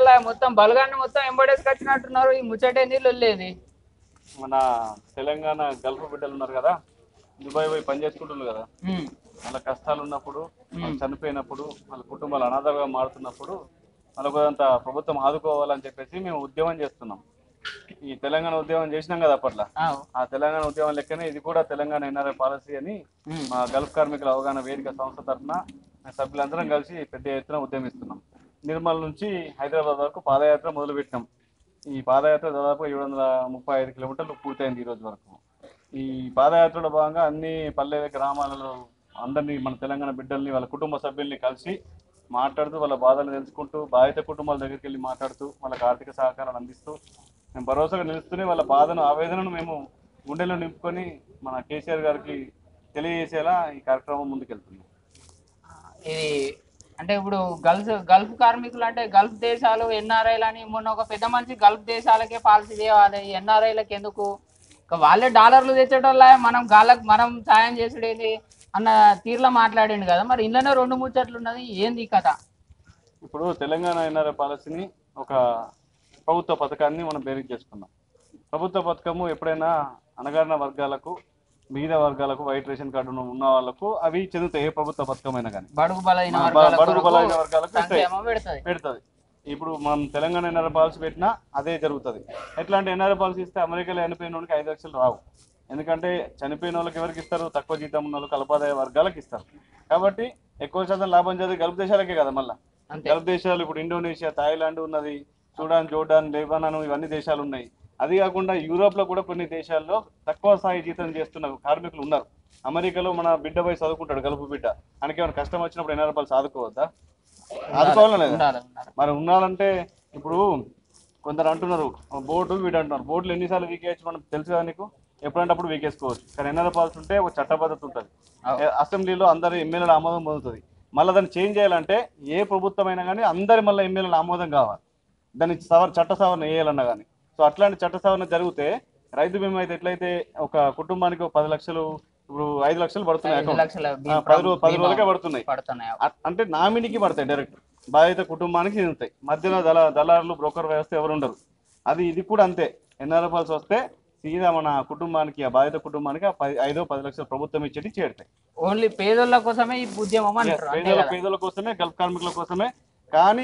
వచ్చినట్టులా మొత్తం బలగాన్ని మొత్తం ఎంబడేసుకొచ్చినట్టున్నారు ఈ ముచ్చటే నీళ్ళు లేదు మన తెలంగాణ గల్ఫ్ బిడ్డలు ఉన్నారు కదా దుబాయ్ పోయి పని చేసుకుంటున్నారు కదా వాళ్ళ కష్టాలు ఉన్నప్పుడు వాళ్ళు చనిపోయినప్పుడు వాళ్ళ కుటుంబాలు అనాథగా మారుతున్నప్పుడు వాళ్ళకు కొంత ప్రభుత్వం ఆదుకోవాలని చెప్పేసి మేము ఉద్యమం చేస్తున్నాం ఈ తెలంగాణ ఉద్యమం చేసినాం కదా అప్పట్లో ఆ తెలంగాణ ఉద్యమం లెక్కనే ఇది కూడా తెలంగాణ ఎన్ఆర్ఐ పాలసీ అని మా గల్ఫ్ కార్మికుల అవగాహన వేదిక సంస్థ తరఫున సభ్యులందరం కలిసి పెద్ద ఎత్తున ఉద్యమిస్తున్నాం నిర్మల్ నుంచి హైదరాబాద్ వరకు పాదయాత్ర మొదలుపెట్టినాం ఈ పాదయాత్ర దాదాపు ఏడు వందల ముప్పై ఐదు కిలోమీటర్లు పూర్తయింది ఈ రోజు వరకు ఈ పాదయాత్రలో భాగంగా అన్ని పల్లె గ్రామాలలో అందరినీ మన తెలంగాణ బిడ్డల్ని వాళ్ళ కుటుంబ సభ్యుల్ని కలిసి మాట్లాడుతూ వాళ్ళ బాధలు తెలుసుకుంటూ బాధిత కుటుంబాల దగ్గరికి వెళ్ళి మాట్లాడుతూ వాళ్ళకి ఆర్థిక సహకారాలు అందిస్తూ మేము భరోసాగా నిలుస్తూనే వాళ్ళ బాధను ఆవేదనను మేము గుండెలో నింపుకొని మన కేసీఆర్ గారికి తెలియజేసేలా ఈ కార్యక్రమం ముందుకెళ్తుంది ఇది అంటే ఇప్పుడు గల్ఫ్ గల్ఫ్ కార్మికులు అంటే గల్ఫ్ దేశాలు ఎన్ఆర్ఐలు అని మొన్న ఒక పెద్ద మనిషి గల్ఫ్ దేశాలకే పాలసీ తేవాలి ఎన్ఆర్ఐలకు ఎందుకు ఇక వాళ్ళే డాలర్లు తెచ్చేటోళ్ళ మనం గాళ్ళకి మనం సాయం చేసుడేది అన్న తీరులో మాట్లాడిండు కదా మరి ఇంట్లోనే రెండు ముచ్చట్లు ఉన్నది ఏంది ఈ కథ ఇప్పుడు తెలంగాణ ఎన్ఆర్ఐ పాలసీని ఒక ప్రభుత్వ పథకాన్ని మనం బేరీజ్ చేసుకున్నాం ప్రభుత్వ పథకము ఎప్పుడైనా అణగారిన వర్గాలకు బీద వర్గాలకు వైట్ రేషన్ కార్డు ఉన్న వాళ్ళకు అవి చెందుతాయి ఏ ప్రభుత్వ పథకమైనా కానీ బడుగు బలైన బ- వర్గాల బడుగు కొరకు బలైన వర్గాలకు ఇస్తాయి సంక్షేమం పెడుతుంది పెడుతుంది ఇప్పుడు మనం తెలంగాణ ఎన్ఆర్ఐ పాలసీ పెట్టినా అదే జరుగుతుంది ఎట్లాంటి ఎన్ఆర్ఐ పాలసీ ఇస్తే అమెరికాలో చనిపోయిన వాళ్ళకి ఐదు లక్షలు రావు ఎందుకంటే చనిపోయిన వాళ్ళకి ఎవరికి ఇస్తారు తక్కువ జీతం ఉన్న వాళ్ళకి అల్పాదాయ వర్గాలకు ఇస్తారు కాబట్టి ఎక్కువ శాతం లాభం చదివి గల్ఫ్ దేశాలకే కదా మళ్ళీ అంతే గల్ఫ్ దేశాలు ఇప్పుడు ఇండోనేషియా థాయిలాండ్ ఉన్నది సూడాన్ జోర్డాన్ లెబనాన్ ఇవన్నీ దేశాలు ఉన్నాయి అది కాకుండా యూరోప్ లో కూడా కొన్ని దేశాల్లో తక్కువ స్థాయి జీతం చేస్తున్న కార్మికులు ఉన్నారు అమెరికాలో మన బిడ్డ పోయి చదువుకుంటాడు గల్ఫ్ బిడ్డ ఆయనకి ఏమైనా కష్టం వచ్చినప్పుడు ఎన్ఆర్ రూపాయలు ఆదుకోవద్దా ఆదుకోవాలా లేదా ఉండాలి ఉండాలి మరి ఉన్నారంటే ఇప్పుడు కొందరు అంటున్నారు బోర్డు వీడు అంటున్నారు బోర్డులు ఎన్నిసార్లు వీకేయచ్చు మనం తెలుసు కదా నీకు ఎప్పుడంటే అప్పుడు వీకేసుకోవచ్చు కానీ ఎన్ఆర్ పాలసీ ఉంటే ఒక చట్టబద్ధత ఉంటుంది అవును. ఏ- అసెంబ్లీలో అందరు ఎమ్మెల్యేల ఆమోదం పొందుతుంది మళ్ళీ దాన్ని చేంజ్ చేయాలంటే ఏ ప్రభుత్వం అయినా కానీ అందరి మళ్ళీ ఎమ్మెల్యేల ఆమోదం కావాలి దాన్ని సవర్ చట్ట సవరణ వేయాలన్నా కానీ సో అట్లాంటి చట్ట సవరణ జరిగితే రైతు బీమా అయితే ఎట్లయితే ఒక కుటుంబానికి ఒక పది లక్షలు ఇప్పుడు ఐదు లక్షలు పడుతున్నాయి ఐదు account. లక్షల ఆ, పది రో- పది బీమా రోజులకే పడుతున్నాయి పడుతున్నాయి అ- అంటే నామినీకి పడతాయి డైరెక్ట్ బాధిత కుటుంబానికి చెందుతాయి మధ్యలో దళ దళారులు బ్రోకర్ వ్యవస్థ ఎవరు ఉండరు అది ఇది కూడా అంతే ఎన్ఆర్ఎఫ్ పాలసీ వస్తే సీదా మన కుటుంబానికి ఆ బాధిత కుటుంబానికి ఆ పది ఐదో పది లక్షల ప్రభుత్వం ఇచ్చేది చేరుతాయి ఓన్లీ పేదోళ్ళ కోసమే ఈ ఉద్యమం అంటారు అంతే పేదల కదా పేదల కోసమే గల్ఫ్ కార్మికుల కోసమే కానీ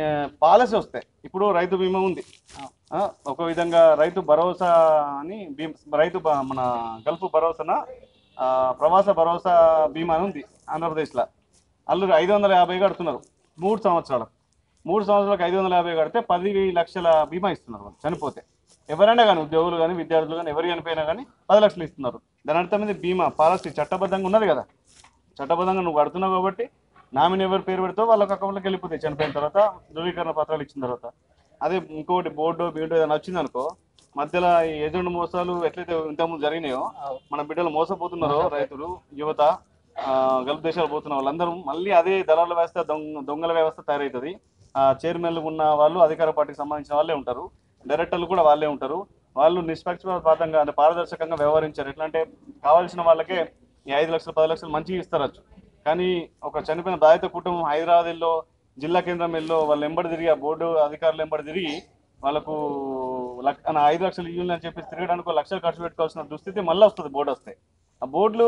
పాలసీ వస్తాయి ఇప్పుడు రైతు బీమా ఉంది ఆ, ఒక విధంగా రైతు భరోసా అని బీమ్ రైతు బ- మన గల్ఫ్ భరోసాన ఆ, ప్రవాస భరోసా బీమా అని ఉంది ఆంధ్రప్రదేశ్లో వాళ్ళు ఐదు వందల యాభై కడుతున్నారు మూడు సంవత్సరాలు మూడు సంవత్సరాలకు ఐదు వందల యాభై కడితే పది లక్షల బీమా ఇస్తున్నారు వాళ్ళు చనిపోతే ఎవరైనా కానీ ఉద్యోగులు కానీ విద్యార్థులు కానీ ఎవరు చనిపోయినా కానీ పది లక్షలు ఇస్తున్నారు దాని అర్థం ఇది బీమా పాలసీ చట్టబద్ధంగా ఉన్నది కదా చట్టబద్ధంగా నువ్వు కడుతున్నావు కాబట్టి నామినీ ఎవరు పేరు పెడితే వాళ్ళకి అకౌంట్లోకి వెళ్ళిపోతాయి చనిపోయిన తర్వాత ధృవీకరణ పత్రాలు ఇచ్చిన తర్వాత అదే ఇంకోటి బోర్డు బీడు ఏదైనా వచ్చింది అనుకో మధ్యలో ఈ ఏజెంట్ మోసాలు ఎట్లయితే ఇంతకుముందు జరిగినాయో మన బిడ్డలు మోసపోతున్నారో రైతులు యువత ఆ, గల్ఫ్ దేశాలు పోతున్న వాళ్ళందరూ మళ్ళీ అదే దళాల వ్యవస్థ దొంగ దొంగల వ్యవస్థ తయారవుతుంది ఆ చైర్మన్లు ఉన్న వాళ్ళు అధికార పార్టీకి సంబంధించిన వాళ్ళే ఉంటారు డైరెక్టర్లు కూడా వాళ్ళే ఉంటారు వాళ్ళు నిష్పక్షపాతంగా అంటే పారదర్శకంగా వ్యవహరించారు ఎట్లా అంటే కావాల్సిన వాళ్ళకే ఈ ఐదు లక్షలు పది లక్షలు మంచిగా ఇస్తారచ్చు కానీ ఒక చనిపోయిన బాధిత కుటుంబం హైదరాబాద్ వెళ్ళో జిల్లా కేంద్రం వెళ్ళో వాళ్ళు ఎంబడి తిరిగి ఆ బోర్డు అధికారులు ఎంబడి తిరిగి వాళ్ళకు లక్- నా ఐదు లక్షలు ఇవ్వాలి అని చెప్పి తిరగడానికి ఒక లక్షలు ఖర్చు పెట్టుకోవాల్సిన దుస్థితి మళ్ళీ వస్తుంది బోర్డు వస్తే ఆ బోర్డులు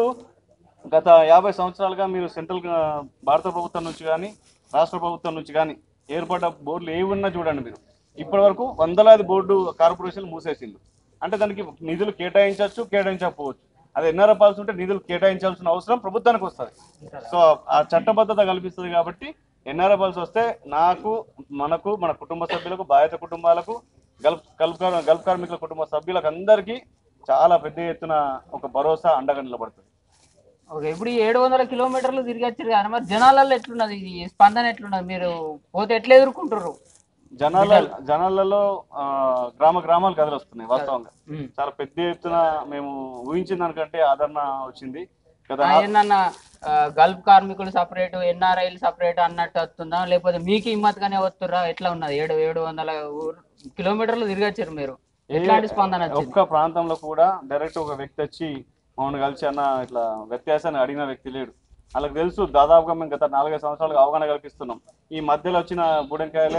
గత యాభై సంవత్సరాలుగా మీరు సెంట్రల్ గా- భారత ప్రభుత్వం నుంచి కానీ రాష్ట్ర ప్రభుత్వం నుంచి కానీ ఏర్పడ్డ బోర్డులు ఏవి ఉన్నా చూడండి మీరు ఇప్పటి వరకు వందలాది బోర్డు కార్పొరేషన్లు మూసేసిండు అంటే దానికి నిధులు కేటాయించవచ్చు కేటాయించకపోవచ్చు అది ఎన్ఆర్ఎఫ్ పాలసీ ఉంటే నిధులు కేటాయించాల్సిన అవసరం ప్రభుత్వానికి వస్తుంది సో ఆ చట్టబద్ధత కల్పిస్తుంది కాబట్టి ఎన్ఆర్ఎఫ్ పాలసీ వస్తే నాకు మనకు మన కుటుంబ సభ్యులకు బాధిత కుటుంబాలకు గల్ఫ్ గల్ఫ్ కార్- గల్ఫ్ కార్మికుల కుటుంబ సభ్యులకు అందరికీ చాలా పెద్ద ఎత్తున ఒక భరోసా అండగా నిలబడుతుంది ఓకే ఇప్పుడు ఈ ఏడు వందల కిలోమీటర్లు తిరిగి వచ్చారు కదా మరి జనాలలో ఎట్లున్నది ఈ స్పందన ఎట్లున్నది మీరు పోతే ఎట్లా ఎదుర్కొంటారు జనాల జనాలలో ఆ, గ్రామ గ్రామాలు కథలు వస్తున్నాయి వాస్తవంగా చాలా పెద్ద ఎత్తున మేము ఊహించిన దానికంటే ఆదరణ వచ్చింది కదా ఏందన్న గల్ఫ్ కార్మికులు సపరేట్ ఎన్ఆర్ఐలు సపరేట్ అన్నట్టు వస్తుందా లేకపోతే మీకు హిమ్మత్గానే వస్తుర్రా ఎట్లా ఉన్నది ఏడు ఏడు వందల ఊరు- కిలోమీటర్లు తిరిగి వచ్చారు మీరు ఎట్లాంటి స్పందన వచ్చింది ఒక్క ప్రాంతంలో కూడా డైరెక్ట్ ఒక వ్యక్తి వచ్చి మమ్మల్ని కలిసి అన్న ఇట్లా వ్యత్యాసాన్ని అడిగిన వ్యక్తి లేడు వాళ్ళకి తెలుసు దాదాపుగా మేము గత నాలుగైదు సంవత్సరాలుగా అవగాహన కల్పిస్తున్నాం ఈ మధ్యలో వచ్చిన బుడంకాయలే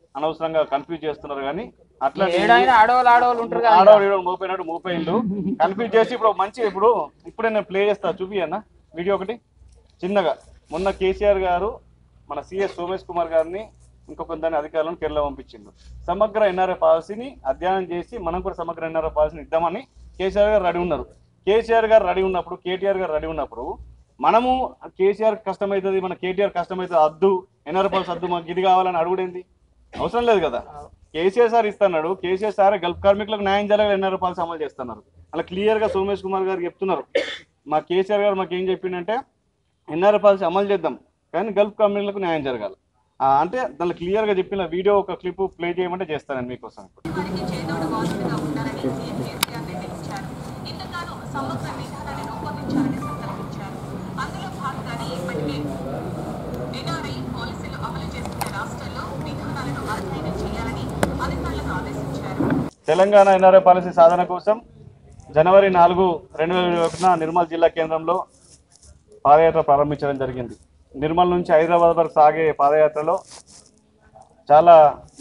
అనవసరంగా కన్ఫ్యూజ్ చేస్తున్నారు కానీ అట్లా ఏడైనా ఆడవాళ్ళు ఆడవాళ్ళు ఉంటారు కదా ఆడవాడు ఈడవాడు మోపోయినట్టు మోపోయిండు కన్ఫ్యూజ్ చేసి ఇప్పుడు మంచి ఇప్పుడు ఇప్పుడే నేను ప్లే చేస్తా చూపి అన్న వీడియో ఒకటి చిన్నగా మొన్న కేసీఆర్ గారు మన సిఎస్ సోమేష్ కుమార్ గారిని ఇంకొక దాని అధికారులను కేరళ పంపించిండు సమగ్ర ఎన్ఆర్ఐ పాలసీని అధ్యయనం చేసి మనం కూడా సమగ్ర ఎన్ఆర్ఐ పాలసీని ఇద్దామని కేసీఆర్ గారు రెడీ ఉన్నారు కేసీఆర్ గారు రెడీ ఉన్నప్పుడు కేటీఆర్ గారు రెడీ ఉన్నప్పుడు మనము కేసీఆర్ కష్టమవుతుంది మన కేటీఆర్ కష్టమవుతుంది అద్దు ఎన్ఆర్ఐ పాలసీ అద్దు మాకు ఇది కావాలని అడుగుడేంది అవసరం లేదు కదా కేసీఆర్ సార్ ఇస్తున్నాడు కేసీఆర్ సార్ గల్ఫ్ కార్మికులకు న్యాయం జరగాలి ఎన్ఆర్ఐ పాలసీ అమలు చేస్తున్నారు అలా క్లియర్ గా సోమేష్ కుమార్ గారు చెప్తున్నారు మా కేసీఆర్ గారు మాకు ఏం చెప్పిండంటే ఎన్ఆర్ఐ పాలసీ అమలు చేద్దాం కానీ గల్ఫ్ కంపెనీలకు న్యాయం జరగాలి ఆ, అంటే దానిలో క్లియర్ గా చెప్పిన వీడియో ఒక క్లిప్ ప్లే చేయమంటే చేస్తాను మీకోసం వారికి చేదోడు వాదుడుగా ఉంటారని సీఎం కేసీఆర్ నిర్ణయించారు ఇందుకు సమగ్ర విధానాన్ని రూపొందించాలని సంకల్పించారు అందులో భాగంగానే ఇప్పటికే ఎన్ఆర్ఐ పాలసీలు అమలు చేస్తున్న రాష్ట్రాల్లో విధానాలను అధ్యయనం చేయాలని అధికారులను ఆదేశించారు తెలంగాణ ఎన్ఆర్ఐ పాలసీ సాధన కోసం జనవరి నాలుగు రెండు వేల ఇరవై ఒకటిన నిర్మల్ జిల్లా కేంద్రంలో పాదయాత్ర ప్రారంభించడం జరిగింది నిర్మల్ నుంచి హైదరాబాద్ వరకు సాగే పాదయాత్రలో చాలా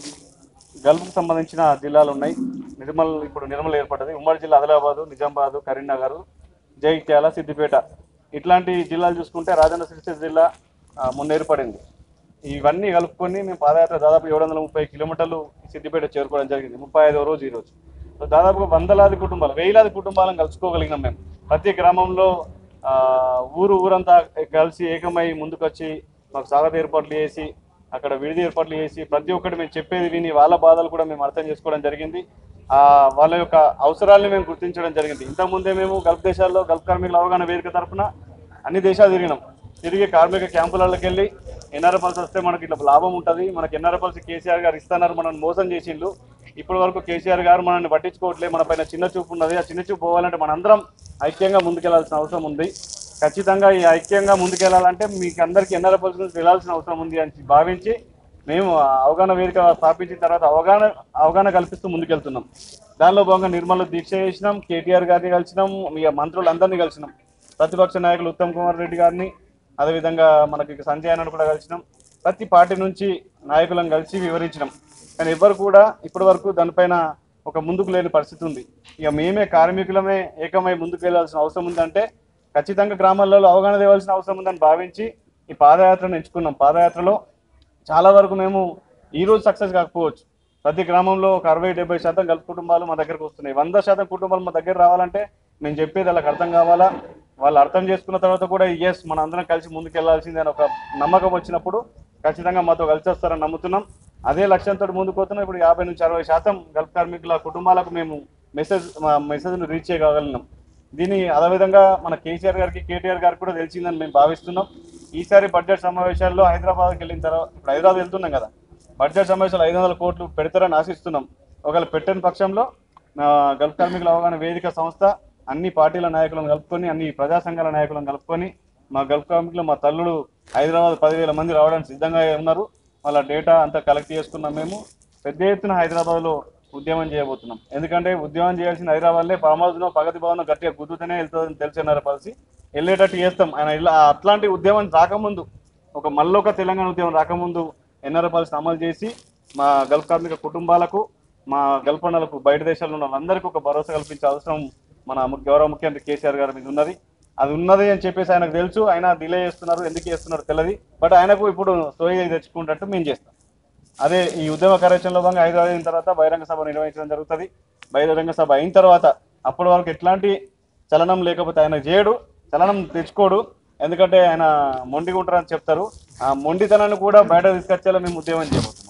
గల్ఫ్కు సంబంధించిన జిల్లాలు ఉన్నాయి నిర్మల్ ఇప్పుడు నిర్మల్ ఏర్పడ్డది ఉమ్మడి జిల్లా ఆదిలాబాదు నిజామాబాదు కరీంనగర్ జగిత్యాల సిద్దిపేట ఇట్లాంటి జిల్లాలు చూసుకుంటే రాజన్న సిరిసిల్ల జిల్లా ఆ, మొన్న ఏర్పడింది ఇవన్నీ కలుపుకొని మేము పాదయాత్ర దాదాపు ఏడు వందల ముప్పై కిలోమీటర్లు సిద్దిపేట చేరుకోవడం జరిగింది ముప్పై ఐదవ రోజు ఈ రోజు సో దాదాపుగా వందలాది కుటుంబాలు వేలాది కుటుంబాలను కలుసుకోగలిగినాం మేము ప్రతి గ్రామంలో ఆ, ఊరు ఊరంతా కలిసి ఏకమై ముందుకొచ్చి మాకు స్వాగత ఏర్పాట్లు చేసి అక్కడ విడిది ఏర్పాట్లు చేసి ప్రతి ఒక్కటి మేము చెప్పేది విని వాళ్ళ బాధలు కూడా మేము అర్థం చేసుకోవడం జరిగింది ఆ వాళ్ళ యొక్క అవసరాలను మేము గుర్తించడం జరిగింది ఇంతకుముందే మేము గల్ఫ్ దేశాల్లో గల్ఫ్ కార్మికుల అవగాహన వేదిక తరఫున అన్ని దేశాలు తిరిగినాం తిరిగి కార్మిక క్యాంపులలోకి వెళ్ళి ఎన్ఆర్ఎఫ్ పల్స్ వస్తే మనకి ఇట్లా లాభం ఉంటుంది మనకి ఎన్ఆర్ఎఫ్ పల్స్ కేసీఆర్ గారు ఇస్తున్నారు మనల్ని మోసం చేసిండ్రు ఇప్పటి వరకు కేసీఆర్ గారు మనల్ని పట్టించుకోవట్లేదు మన పైన చిన్న చూపు ఉన్నది ఆ చిన్న చూపు పోవాలంటే మనందరం ఐక్యంగా ముందుకెళ్లాల్సిన అవసరం ఉంది ఖచ్చితంగా ఈ ఐక్యంగా ముందుకెళ్లాలంటే మీకు అందరికీ ఎన్ఆర్ఎఫ్ పల్స్ నుంచి వెళ్ళాల్సిన అవసరం ఉంది అని భావించి మేము ఆ అవగాహన వేదిక స్థాపించిన తర్వాత అవగాహన అవగాహన కల్పిస్తూ ముందుకెళ్తున్నాం దానిలో భాగంగా నిర్మల దీక్ష చేసినాం కేటీఆర్ గారిని కలిసినాం మీ మంత్రులందరినీ కలిసినాం ప్రతిపక్ష నాయకులు ఉత్తమ్ కుమార్ రెడ్డి గారిని అదేవిధంగా మనకి సంజయ్ అన్నను కూడా కలిసినాం ప్రతి పార్టీ నుంచి నాయకులను కలిసి వివరించినాం కానీ ఎవ్వరు కూడా ఇప్పటి వరకు దానిపైన ఒక ముందుకు లేని పరిస్థితి ఉంది ఇక మేమే కార్మికులమే ఏకమై ముందుకు వెళ్ళాల్సిన అవసరం ఉందంటే ఖచ్చితంగా గ్రామాలలో అవగాహన తేవాల్సిన అవసరం ఉందని భావించి ఈ పాదయాత్రను ఎంచుకున్నాం పాదయాత్రలో చాలా వరకు మేము ఈ రోజు సక్సెస్ కాకపోవచ్చు ప్రతి గ్రామంలో ఒక అరవై డెబ్బై శాతం గల్ఫ్ కుటుంబాలు మా దగ్గరకు వస్తున్నాయి వంద శాతం కుటుంబాలు మా దగ్గర రావాలంటే మేము చెప్పేది వాళ్ళకి అర్థం కావాలా వాళ్ళు అర్థం చేసుకున్న తర్వాత కూడా ఎస్ మన అందరం కలిసి ముందుకెళ్లాల్సిందే అని ఒక నమ్మకం వచ్చినప్పుడు ఖచ్చితంగా మాతో కలిసి వస్తారని నమ్ముతున్నాం అదే లక్ష్యంతో ముందుకు పోతున్నాం ఇప్పుడు యాభై నుంచి అరవై శాతం గల్ఫ్ కార్మికుల కుటుంబాలకు మేము మెసేజ్ మా మెసేజ్ను రీచ్ చేయగలిగినాం దీని అదేవిధంగా మన కేసీఆర్ గారికి కేటీఆర్ గారికి కూడా తెలిసిందని మేము భావిస్తున్నాం ఈసారి బడ్జెట్ సమావేశాల్లో హైదరాబాద్కి వెళ్ళిన తర్వాత ఇప్పుడు హైదరాబాద్ వెళ్తున్నాం కదా బడ్జెట్ సమావేశాలు ఐదు వందల కోట్లు పెడతారని ఆశిస్తున్నాం ఒకవేళ పెట్టని పక్షంలో ఆ, గల్ఫ్ కార్మికుల అవగాహన వేదిక సంస్థ అన్ని పార్టీల నాయకులను కలుపుకొని అన్ని ప్రజా సంఘాల నాయకులను కలుపుకొని మా గల్ఫ్ కార్మికులు మా తల్లుడు హైదరాబాద్ పదివేల మంది రావడానికి సిద్ధంగా ఉన్నారు వాళ్ళ డేటా అంతా కలెక్ట్ చేసుకున్నాం మేము పెద్ద ఎత్తున హైదరాబాద్లో ఉద్యమం చేయబోతున్నాం ఎందుకంటే ఉద్యమం చేయాల్సిన హైదరాబాద్లే పామాజునో ప్రగతి భవన్ గట్టిగా గుద్దుతూనే వెళ్తుందని తెలిసినారు పరిస్థితి వెళ్ళేటట్టు చేస్తాం ఆయన ఇలా అట్లాంటి ఉద్యమం రాకముందు ఒక మళ్ళొక తెలంగాణ ఉద్యమం రాకముందు ఎన్ఆర్ఐ పాలసీని అమలు చేసి మా గల్ఫ్ కార్మిక కుటుంబాలకు మా గల్పనలకు బయట దేశాల్లో ఉన్న వాళ్ళందరికీ ఒక భరోసా కల్పించే అవసరం మన ము- గౌరవ ముఖ్యమంత్రి కేసీఆర్ గారి మీద ఉన్నది అది ఉన్నది అని చెప్పేసి ఆయనకు తెలుసు ఆయన డిలే చేస్తున్నారు ఎందుకు చేస్తున్నారు తెలియదు బట్ ఆయనకు ఇప్పుడు సోయి తెచ్చుకుంటట్టు మేము చేస్తాం అదే ఈ ఉద్యమ కార్యాచరణలో భాగంగా హైదరాబాద్ అయిన తర్వాత బహిరంగ సభ నిర్వహించడం జరుగుతుంది బహిరంగ సభ అయిన తర్వాత అప్పటి వరకు ఎట్లాంటి చలనం లేకపోతే ఆయన చేయడు చలనం తెచ్చుకోడు ఎందుకంటే ఆయన మొండిగా ఉంటారని చెప్తారు ఆ మొండితనాన్ని కూడా బయట తీసుకొచ్చేలా మేము ఉద్యమం చేయబోతున్నాం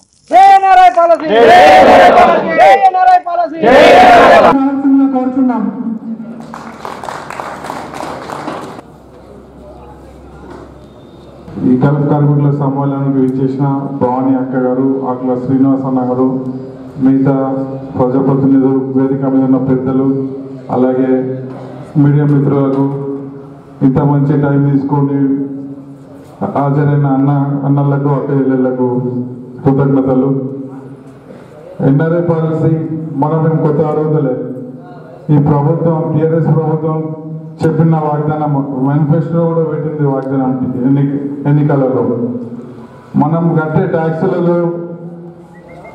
కావాల్సిందిగా కోరుచున్నాం ఈ గల్ఫ్ కార్మికుల సమ్మేళనానికి ఇచ్చేసిన భవానీ అక్క గారు ఆకుల శ్రీనివాస్ అన్న గారు మిగతా ప్రజాప్రతినిధులు వేదిక మీద ఉన్న పెద్దలు అలాగే మీడియా మిత్రులకు ఇంత మంచి టైం తీసుకొని హాజరైన అన్న అన్నలకు అక్క చెల్లెళ్లకు కృతజ్ఞతలు ఎన్ఆర్ఐ పాలసీ మనం ఏం కొత్త అడగలే ఈ ప్రభుత్వం టిఆర్ఎస్ ప్రభుత్వం చెప్పిన వాగ్దానం మేనిఫెస్టో కూడా పెట్టింది వాగ్దానం ఎన్ని ఎన్నికలలో మనం కట్టే ట్యాక్సులలో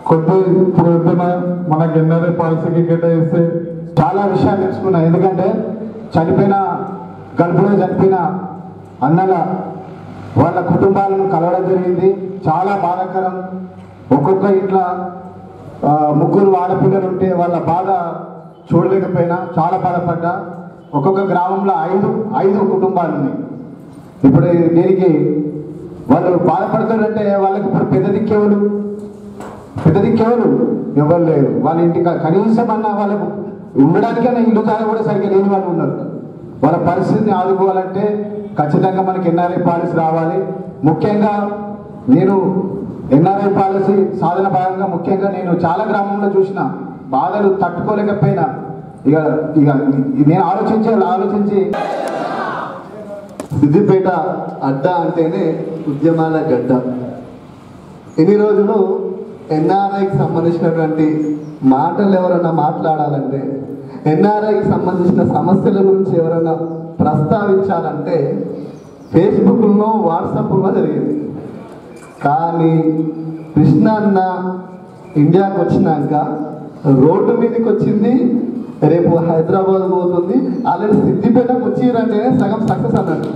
కొద్ది పొద్దున మనకి ఎన్ఆర్ఐ పాలసీకి కేటాయిస్తే చాలా విషయాలు తెలుసుకున్నా ఎందుకంటే చనిపోయిన గడుపులో చనిపోయిన అన్నల వాళ్ళ కుటుంబాలను కలవడం జరిగింది చాలా బాధాకరం ఒక్కొక్క ఇంట్లో ఆ, ముగ్గురు ఆడపిల్లలు ఉంటే వాళ్ళ బాధ చూడలేకపోయినా చాలా బాధపడ్డా ఒక్కొక్క గ్రామంలో ఐదు ఐదు కుటుంబాలు ఉన్నాయి ఇప్పుడు దీనికి వాళ్ళు బాధపడుతారంటే వాళ్ళకి ఇప్పుడు పెద్ద దిక్కేవాళ్ళు పెద్ద దిక్కెవరు ఎవరు లేరు వాళ్ళ ఇంటికి కనీసం అన్న వాళ్ళకు ఉండడానికైనా ఇల్లు జాగా కూడా సరిగ్గా లేని వాళ్ళు ఉన్నారు వాళ్ళ పరిస్థితిని ఆదుకోవాలంటే ఖచ్చితంగా మనకి ఎన్ఆర్ఐ పాలసీ రావాలి ముఖ్యంగా నేను ఎన్ఆర్ఐ పాలసీ సాధన భాగంగా ముఖ్యంగా నేను చాలా గ్రామంలో చూసిన బాధలు తట్టుకోలేకపోయినా ఇక ఇక నేను ఆలోచించి ఆలోచించి సిద్దిపేట అడ్డ అంటేనే ఉద్యమాల గడ్డ ఇన్ని రోజులు ఎన్ఆర్ఐకి సంబంధించినటువంటి మాటలు ఎవరైనా మాట్లాడాలంటే ఎన్ఆర్ఐకి సంబంధించిన సమస్యల గురించి ఎవరైనా ప్రస్తావించాలంటే ఫేస్బుక్లో వాట్సాప్లో జరిగింది కానీ కృష్ణ అన్న ఇండియాకి వచ్చినాక రోడ్డు మీదకి వచ్చింది రేపు హైదరాబాద్ పోతుంది ఆల్రెడీ సిద్దిపేటకు వచ్చిరంటేనే సగం సక్సెస్ అన్నట్టు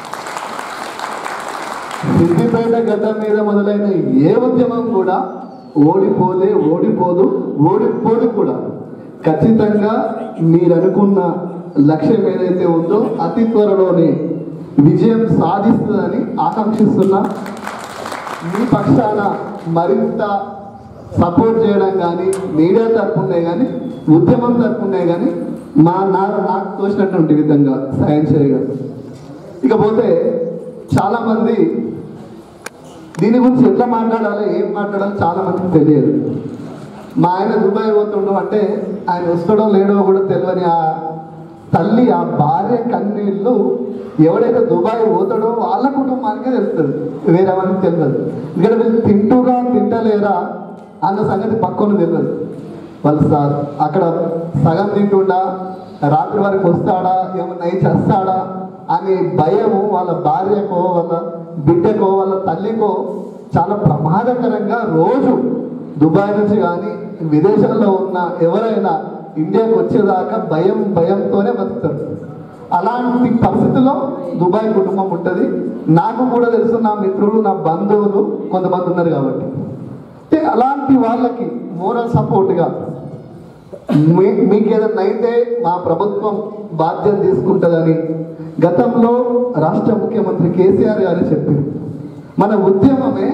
సిద్దిపేట గడ్డ మీద మొదలైన ఏ ఉద్యమం కూడా ఓడిపోలే ఓడిపోదు ఓడిపోదు కూడా ఖచ్చితంగా మీరు అనుకున్న లక్ష్యం ఏదైతే ఉందో అతి త్వరలోనే విజయం సాధిస్తుందని ఆకాంక్షిస్తున్నా మీ పక్షాన మరింత సపోర్ట్ చేయడం కానీ మీడియా తరపునే కానీ ఉద్యమం తరపునే కానీ మా నా నాకు తోచినటువంటి విధంగా సాయం చేయగలరు ఇకపోతే చాలామంది దీని గురించి ఎట్లా మాట్లాడాలి ఏం మాట్లాడాలో చాలా మందికి తెలియదు మా ఆయన దుబాయ్ పోతుండు అంటే ఆయన వస్తాడో లేడో కూడా తెలియని ఆ తల్లి ఆ భార్య కన్నీళ్ళు ఎవడైతే దుబాయ్ పోతాడో వాళ్ళ కుటుంబానికే తెలుస్తుంది వేరే వాళ్ళకి తెలియదు ఇక్కడ వీళ్ళు తింటురా తింటలేరా అన్న సంగతి పక్కన తెలియదు వాళ్ళు సార్ అక్కడ సగం తింటుండా రాత్రి వరకు వస్తాడా ఏమన్నా అయి చేస్తాడా అనే భయము వాళ్ళ భార్యకో వాళ్ళ బిడ్డకో వాళ్ళ తల్లికో చాలా ప్రమాదకరంగా రోజు దుబాయ్ నుంచి కానీ విదేశాల్లో ఉన్న ఎవరైనా ఇండియాకి వచ్చేదాకా భయం భయంతోనే బతుకుతారు అలాంటి పరిస్థితుల్లో దుబాయ్ కుటుంబం ఉంటుంది నాకు కూడా తెలుసు నా మిత్రులు నా బంధువులు కొంతమంది ఉన్నారు కాబట్టి అంటే అలాంటి వాళ్ళకి మోరల్ సపోర్ట్గా మీ మీకు ఏదైనా అయితే మా ప్రభుత్వం బాధ్యత తీసుకుంటుందని గతంలో రాష్ట్ర ముఖ్యమంత్రి కేసీఆర్ గారు చెప్పారు మన ఉద్యమమే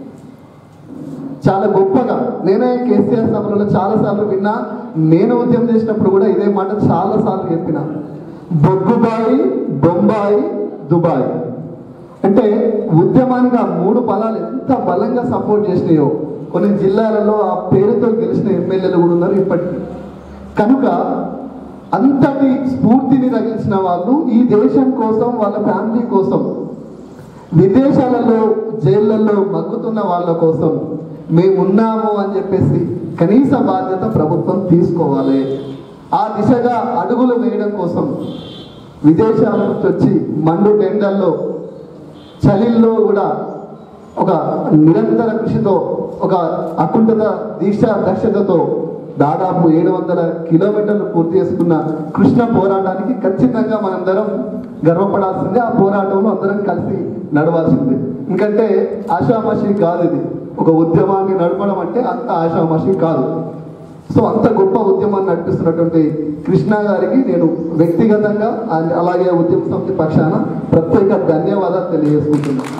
చాలా గొప్పగా నేనే కేసీఆర్ సభలలో చాలాసార్లు విన్నా నేను ఉద్యమం చేసినప్పుడు కూడా ఇదే మాట చాలాసార్లు చెప్పిన బొగ్గుబాయి బొంబాయి దుబాయ్ అంటే ఉద్యమానికి ఆ మూడు పదాలు ఎంత బలంగా సపోర్ట్ చేసినాయో కొన్ని జిల్లాలలో ఆ పేరుతో గెలిచిన ఎమ్మెల్యేలు కూడా ఉన్నారు ఇప్పటికీ కనుక అంతటి స్ఫూర్తిని తగిలించిన వాళ్ళు ఈ దేశం కోసం వాళ్ళ ఫ్యామిలీ కోసం విదేశాలలో జైళ్ళల్లో మగ్గుతున్న వాళ్ళ కోసం మేమున్నాము అని చెప్పేసి కనీస బాధ్యత ప్రభుత్వం తీసుకోవాలి ఆ దిశగా అడుగులు వేయడం కోసం విదేశాల నుంచి వచ్చి మండు టెండర్లో చలిల్లో కూడా ఒక నిరంతర కృషితో ఒక అకుంఠత దీక్ష దక్షతతో దాదాపు ఏడు వందల కిలోమీటర్లు పూర్తి చేసుకున్న కృష్ణ పోరాటానికి ఖచ్చితంగా మనందరం గర్వపడాల్సిందే ఆ పోరాటంలో అందరం కలిసి నడవాల్సిందే ఎందుకంటే ఆషామాషి కాదు ఇది ఒక ఉద్యమాన్ని నడపడం అంటే అంత ఆషామాషి కాదు సో అంత గొప్ప ఉద్యమాన్ని నడిపిస్తున్నటువంటి కృష్ణ గారికి నేను వ్యక్తిగతంగా and అలాగే ఉద్యమ సమితి పక్షాన ప్రత్యేక ధన్యవాదాలు తెలియజేసుకుంటున్నాను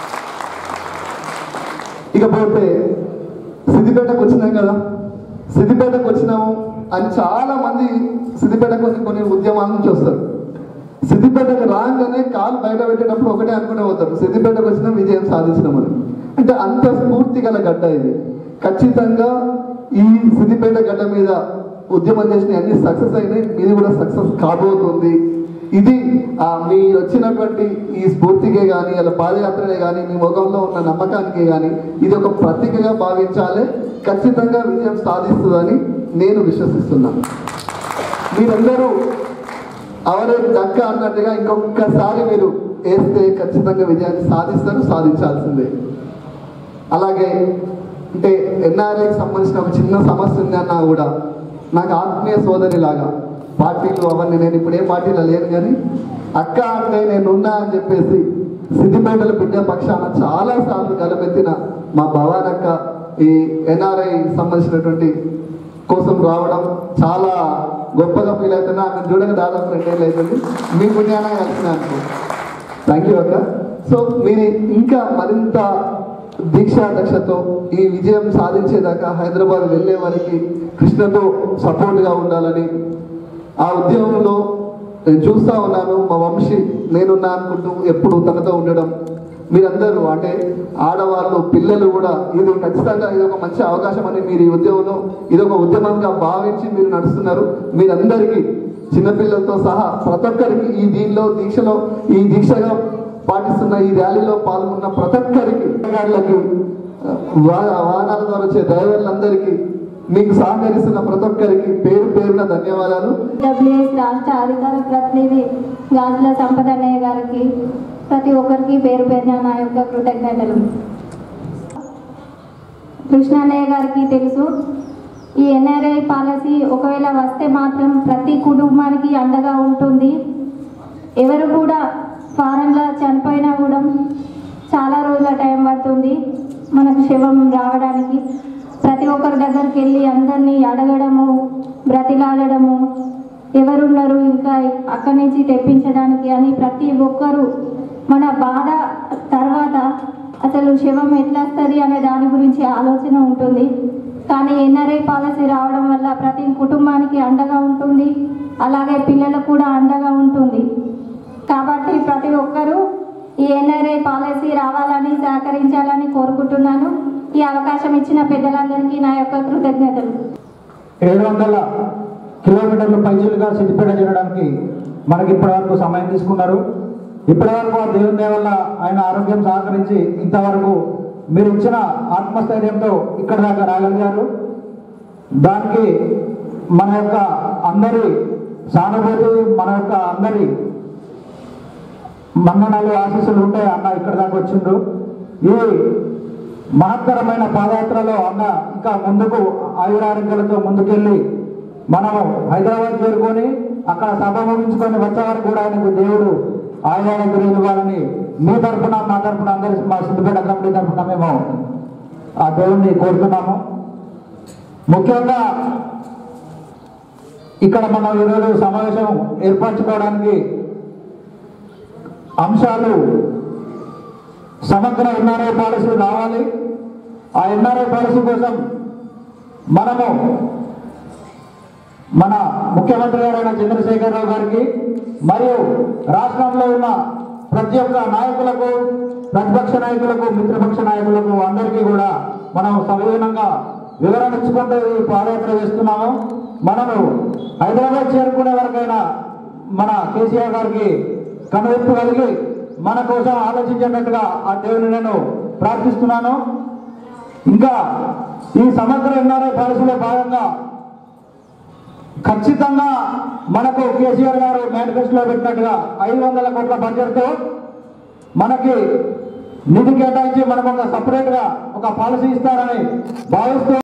ఇకపోతే సిద్దిపేటకు వచ్చినాం కదా సిద్దిపేటకు వచ్చినాము అని చాలా మంది సిద్దిపేటకు వచ్చి కొన్ని ఉద్యమాల నుంచి వస్తారు సిద్దిపేటకు రాగానే కాలు బయట పెట్టేటప్పుడు ఒకటే అనుకునే పోతారు సిద్దిపేటకు వచ్చిన విజయం సాధించినామని అంటే అంత స్ఫూర్తి గల గడ్డ ఇది ఖచ్చితంగా ఈ సిద్దిపేట గడ్డ మీద ఉద్యమం చేసిన అన్ని సక్సెస్ అయినాయి మీది కూడా సక్సెస్ కాబోతుంది ఇది ఆ, మీరు వచ్చినటువంటి ఈ స్ఫూర్తికే కానీ అలా పాదయాత్రలే కానీ మీ ముఖంలో ఉన్న నమ్మకానికే కానీ ఇది ఒక ప్రతీకగా భావించాలి ఖచ్చితంగా విజయం సాధిస్తుందని నేను విశ్వసిస్తున్నాను మీరందరూ అవరే దక్క అన్నట్టుగా ఇంకొకసారి మీరు వేస్తే ఖచ్చితంగా విజయాన్ని సాధిస్తారు సాధించాల్సిందే అలాగే అంటే ఎన్ఆర్ఐకి సంబంధించిన ఒక చిన్న సమస్య ఉందన్నా కూడా నాకు ఆత్మీయ సోదరి లాగా పార్టీలు అవన్నీ నేను ఇప్పుడు ఏ పార్టీలో లేను కానీ అక్క అంటే నేను ఉన్నా అని చెప్పేసి సిద్దిపేటల బిడ్డ పక్షాన చాలా సార్లు గలమెత్తిన మా భవానక్క ఈ ఎన్ఆర్ఐ సంబంధించినటువంటి కోసం రావడం చాలా గొప్పగా ఫీల్ అవుతున్నా ఆమెను చూడక దాదాపు రెండేళ్ళు అవుతుంది మీ పుణ్యాన కలిసిన అనుకో థ్యాంక్ యూ అక్క సో మీరు ఇంకా మరింత దీక్షా దక్షతో ఈ విజయం సాధించేదాకా హైదరాబాద్ వెళ్ళే వారికి కృష్ణతో సపోర్ట్గా ఉండాలని ఆ ఉద్యమంలో నేను చూస్తా ఉన్నాను మా వంశీ నేనున్నా అనుకుంటూ ఎప్పుడు తనతో ఉండడం మీరందరూ అంటే ఆడవాళ్ళు పిల్లలు కూడా ఇది ఖచ్చితంగా ఇది ఒక మంచి అవకాశం అని మీరు ఈ ఉద్యమంలో ఇది ఒక ఉద్యమంగా భావించి మీరు నడుస్తున్నారు మీరందరికీ చిన్నపిల్లలతో సహా ప్రతి ఒక్కరికి ఈ దీనిలో దీక్షలో ఈ దీక్షగా పాటిస్తున్న ఈ ర్యాలీలో పాల్గొన్న ప్రతి ఒక్కరికి గాళ్ళకి వా- వాహనాల ద్వారా వచ్చే డ్రైవర్లందరికీ మీకు సహకరిస్తున్న ప్రతి ఒక్కరికి పేరు పేరున ధన్యవాదాలు డబ్ల్యూఎస్ రాష్ట్ర అధికార ప్రతినిధి గాజుల సంపదన్నయ్య గారికి ప్రతి ఒక్కరికి పేరు పేరున నా యొక్క కృతజ్ఞతలు కృష్ణన్నయ్య గారికి తెలుసు ఈ ఎన్ఆర్ఐ పాలసీ ఒకవేళ వస్తే మాత్రం ప్రతి కుటుంబానికి అండగా ఉంటుంది ఎవరు కూడా ఫారెన్లో చనిపోయినా కూడా చాలా రోజుల టైం పడుతుంది మనకు శవం రావడానికి ప్రతి ఒక్కరి దగ్గరికి వెళ్ళి అందరినీ అడగడము బ్రతిలాడడము ఎవరున్నారు ఇంకా అక్కడి నుంచి తెప్పించడానికి అని ప్రతి ఒక్కరూ మన బాధ తర్వాత అసలు శవం ఎట్లా వస్తుంది అనే దాని గురించి ఆలోచన ఉంటుంది కానీ ఎన్ఆర్ఐ పాలసీ రావడం వల్ల ప్రతి కుటుంబానికి అండగా ఉంటుంది అలాగే పిల్లలకు కూడా అండగా ఉంటుంది కాబట్టి ప్రతి ఒక్కరూ ఈ ఎన్ఆర్ఐ పాలసీ రావాలని సహకరించాలని కోరుకుంటున్నాను ఈ అవకాశం ఇచ్చిన పెద్దలందరికీ నా యొక్క కృతజ్ఞతలు ఏడు వందల కిలోమీటర్లు పైచీలుగా సిద్దిపేట చేరడానికి మనకి ఇప్పటివరకు సమయం తీసుకున్నారు ఇప్పటివరకు ఆ దేవుని దయ వల్ల ఆయన ఆరోగ్యం సహకరించి ఇంతవరకు మీరు ఇచ్చిన ఆత్మస్థైర్యంతో ఇక్కడ దాకా రాగలిగారు దానికి మన యొక్క అందరి సానుభూతి మన యొక్క అందరి మన్ననలు ఆశీస్సులు ఉంటాయి అన్న ఇక్కడ దాకా వచ్చిండ్రు ఈ మహత్తరమైన పాదయాత్రలో అన్న ఇంకా ముందుకు ఆయురారోగ్యాలతో ముందుకెళ్ళి మనము హైదరాబాద్ చేరుకొని అక్కడ సభ ముగించుకొని వచ్చే వరకు కూడా ఆయనకు దేవుడు ఆయురారోగ్యం ఇవ్వాలని మీ తరఫున మా తరఫున అందరి మా సిద్దిపేట కమిటీ తరఫున మేము ఆ దేవుణ్ణి కోరుతున్నాము ముఖ్యంగా ఇక్కడ మనం ఈరోజు సమావేశం ఏర్పరచుకోవడానికి అంశాలు సమగ్ర ఎన్ఆర్ఐ పాలసీ రావాలి ఆ ఎన్ఆర్ఐ పాలసీ కోసం మనము మన ముఖ్యమంత్రి గారైన చంద్రశేఖరరావు గారికి మరియు రాష్ట్రంలో ఉన్న ప్రతి ఒక్క నాయకులకు ప్రతిపక్ష నాయకులకు మిత్రపక్ష నాయకులకు అందరికీ కూడా మనం సవివరంగా వివరణ ఇచ్చుకుంటూ ఈ పాదయాత్ర చేస్తున్నాము మనము హైదరాబాద్ చేరుకునే వరకైనా మన కేసీఆర్ గారికి కనువిప్పు కలిగి మన కోసం ఆలోచించేటట్టుగా ఆ దేవుని నేను ప్రార్థిస్తున్నాను ఇంకా ఈ సమగ్ర ఎన్ఆర్ఐ పాలసీలో భాగంగా ఖచ్చితంగా మనకు కేసీఆర్ గారు మేనిఫెస్టోలో పెట్టినట్టుగా ఐదు వందల కోట్ల బడ్జెట్తో మనకి నిధి కేటాయించి మనకు ఒక సపరేట్గా ఒక పాలసీ ఇస్తారని భావిస్తూ